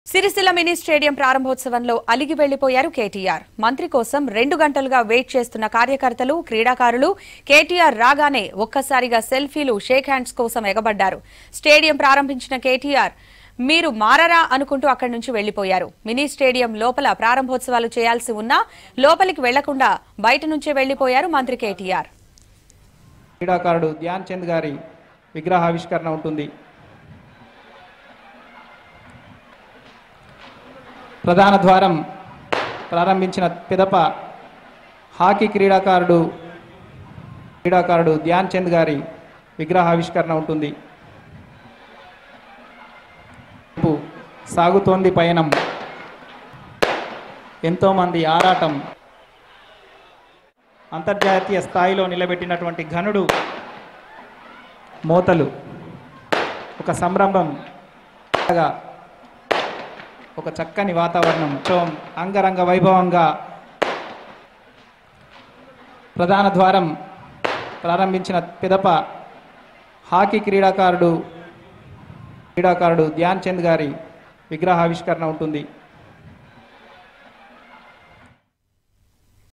Sircilla mini stadium ప్రారంభోత్సవంలో అలిగి వెళ్లిపోయారు కేటీఆర్ మంత్రి కోసం రెండు గంటలుగా వెయిట్ చేస్తున్న కార్యకర్తలు క్రీడాకారులు కేటీఆర్ రాగానే ఒక్కసారిగా సెల్ఫీలు షేక్ హ్యాండ్స్ కోసం ఎగబడ్డారు స్టేడియం ప్రారంభించిన కేటీఆర్ మీరు మారరా అనుకుంటూ అక్కడి నుంచి వెళ్లిపోయారు మినీ స్టేడియం లోపల ప్రారంభోత్సవాలు చేయాల్సి ఉన్నా లోపలికి వెళ్లకుండా బయట నుంచే వెళ్లిపోయారు మంత్రి కేటీఆర్ క్రీడాకారుడు ధ్యాన్ చంద్ గారి విగ్రహావిష్కరణ ఉంటుంది ప్రధాన ద్వారం ప్రారంభించిన పిదప హాకీ క్రీడాకారుడు క్రీడాకారుడు ధ్యాన్ చంద్ గారి విగ్రహావిష్కరణ ఉంటుంది రేపు సాగుతోంది పయనం ఎంతోమంది ఆరాటం అంతర్జాతీయ స్థాయిలో నిలబెట్టినటువంటి ఘనుడు మోతలు ఒక సంరంభం గా ఒక చక్కని వాతావరణం సో అంగరంగ వైభవంగా ప్రధాన ద్వారం ప్రారంభించిన పిదప హాకీ క్రీడాకారుడు క్రీడాకారుడు ధ్యాన్ చంద్ గారి విగ్రహావిష్కరణ ఉంటుంది